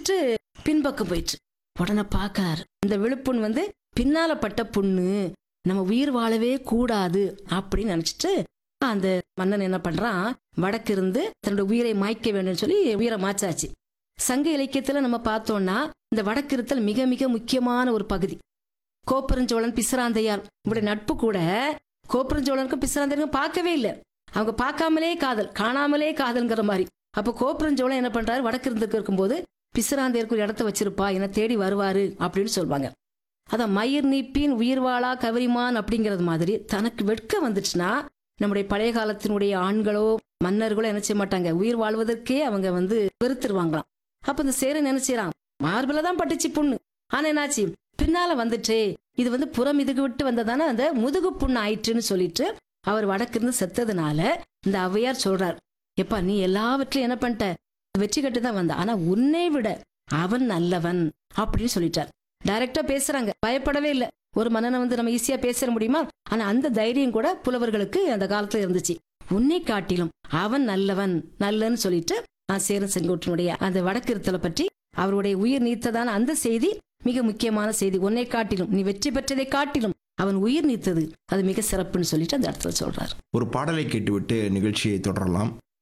வச்சுட்டு பின்பக்கம் போயிட்டு உடனே பார்க்கறாரு இந்த விழுப்புண் வந்து பின்னால பட்ட புண்ணு நம்ம உயிர் வாழவே கூடாது அப்படின்னு நினைச்சிட்டு அந்த மன்னன் என்ன பண்றான் வடக்கு இருந்து தன்னோட உயிரை மாய்க்க வேண்டும் சொல்லி உயிரை மாச்சாச்சு சங்க இலக்கியத்துல நம்ம பார்த்தோம்னா இந்த வடக்கு இருத்தல் மிக மிக முக்கியமான ஒரு பகுதி கோப்பரஞ்சோழன் பிசிராந்தையார் இவருடைய நட்பு கூட கோப்பரஞ்சோழனுக்கும் பிசிராந்தையருக்கும் பார்க்கவே இல்லை அவங்க பார்க்காமலே காதல் காணாமலே காதல்ங்கிற மாதிரி அப்போ கோப்பரஞ்சோழன் என்ன பண்றாரு வடக்கு இருந்துக்கு இருக்கும்போது பிசிராந்தையருக்கு ஒரு இடத்த வச்சிருப்பா என்ன தேடி வருவாரு அப்படின்னு சொல்லுவாங்க அதான் மயிர் நீப்பின் உயிர் வாழா கவரிமான் அப்படிங்கிறது மாதிரி தனக்கு வெட்க வந்துச்சுன்னா நம்முடைய பழைய காலத்தினுடைய ஆண்களோ மன்னர்களோ என்ன செய்ய மாட்டாங்க உயிர் வாழ்வதற்கே அவங்க வந்து வெறுத்துருவாங்களாம் அப்ப இந்த சேரன் என்ன செய்யறான் மார்பில தான் பட்டுச்சு புண்ணு ஆனா என்னாச்சு பின்னால வந்துட்டே இது வந்து புறம் இதுக்கு விட்டு வந்ததானே அந்த முதுகு புண்ணு ஆயிற்றுன்னு சொல்லிட்டு அவர் வடக்கிருந்து செத்ததுனால இந்த ஔவையார் சொல்றார் எப்பா நீ எல்லாவற்றையும் என்ன பண்ணிட்ட வெற்றி கட்டு தான் வந்த ஆனா உன்னை விட அவன் நல்லவன் அப்படின்னு சொல்லிட்டார் டைரக்டா பேசுறாங்க பயப்படவே இல்லை ஒரு மன்னனை வந்து நம்ம ஈஸியா பேச முடியுமா ஆனா அந்த தைரியம் கூட புலவர்களுக்கு அந்த காலத்துல இருந்துச்சு உன்னை காட்டிலும் அவன் நல்லவன் நல்லன்னு சொல்லிட்டு நான் சேரன் செங்கோட்டனுடைய அந்த வடக்கிருத்தலை பற்றி அவருடைய உயிர் நீத்ததான அந்த செய்தி மிக முக்கியமான செய்தி உன்னை காட்டிலும் நீ வெற்றி பெற்றதை காட்டிலும் அவன் உயிர் நீத்தது அது மிக சிறப்புன்னு சொல்லிட்டு அந்த இடத்துல சொல்றாரு ஒரு பாடலை கேட்டுவிட்டு நிகழ்ச்சியை தொடரலாம்